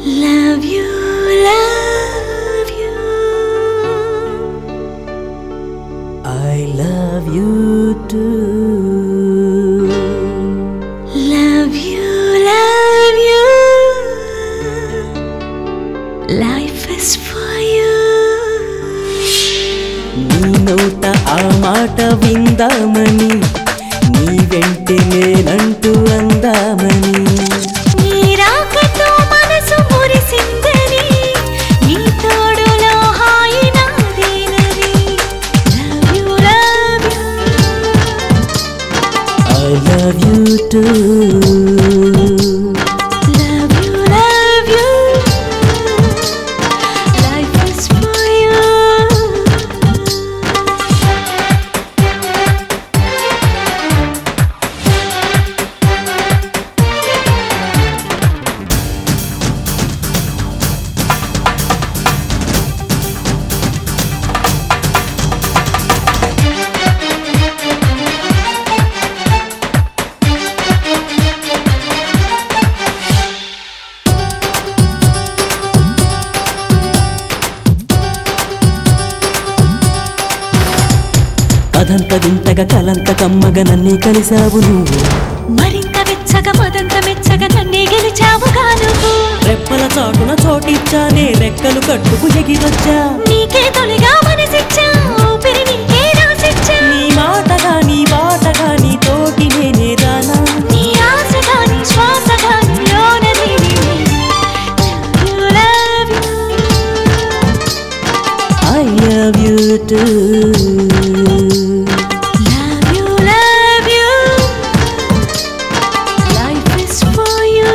Love you, love you. I love you too. Love you, love you. Life is for you. నీ నోట ఆ మాట విందామని నీ వెంటే నేనంటూ అందామని నీ రాకతో మనసు మురిసిందని నీ తోడులో హాయి నాదేనని Love you, love you. I love you too. Love you, love you. Life is for you. కథంత వింతగా కలంత కమ్మగా నన్నే కలిసావు నువ్వు మరింత వెచ్చగా మదంత మెచ్చగా నన్నే గెలిచావుగా నువ్వు రెప్పల చాటున చోటిచ్చానే రెక్కలు కట్టుకు ఎగిరొచ్చా నీకే తొలిగా మనసిచ్చా ఊపిరి నీకే రాసిచ్చా నీ మాటగా నీ బాటగా నీ తోటి నేనే రానా నీ ఆశగా నీ శ్వాసగా నీలోనది నీవే. Love you, I love you too. love you, love you. Life is for you.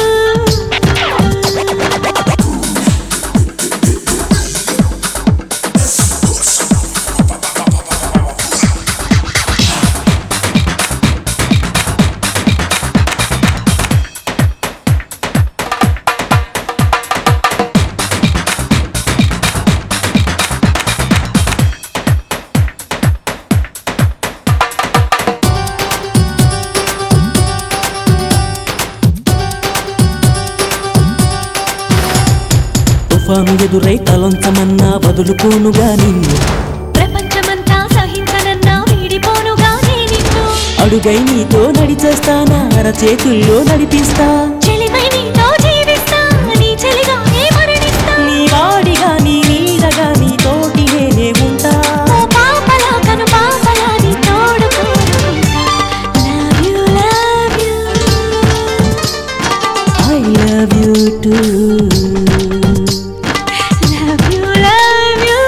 తుఫాను ఎదురై తలొంచమన్నా వదులుకోనుగా నిన్ను ప్రపంచమంతా సహించనన్నా వీడిపోనుగా నే నిన్ను అడుగై నీతో నడిచేస్తానా అరచేతుల్లో నడిపిస్తా చెలిమై నీతో జీవిస్తా నీ చెలిగానే మరణిస్తా నీ వాడిగా నీ నీడగా నీ తోటి నేనే ఉంటా ఓ పాపలా కను పాపలా నీ తోడు కోరుకుంటా love you love you I love you too love you love you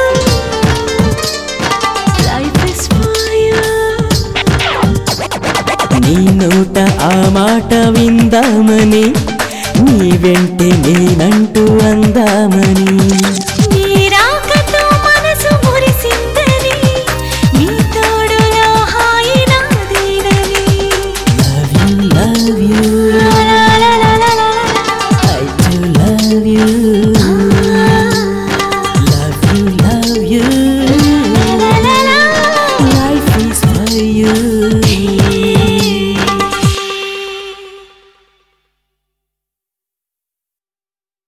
life is for you నీ నోట ఆ మాట విందామని నీ వెంటే నేనంటూ అందామని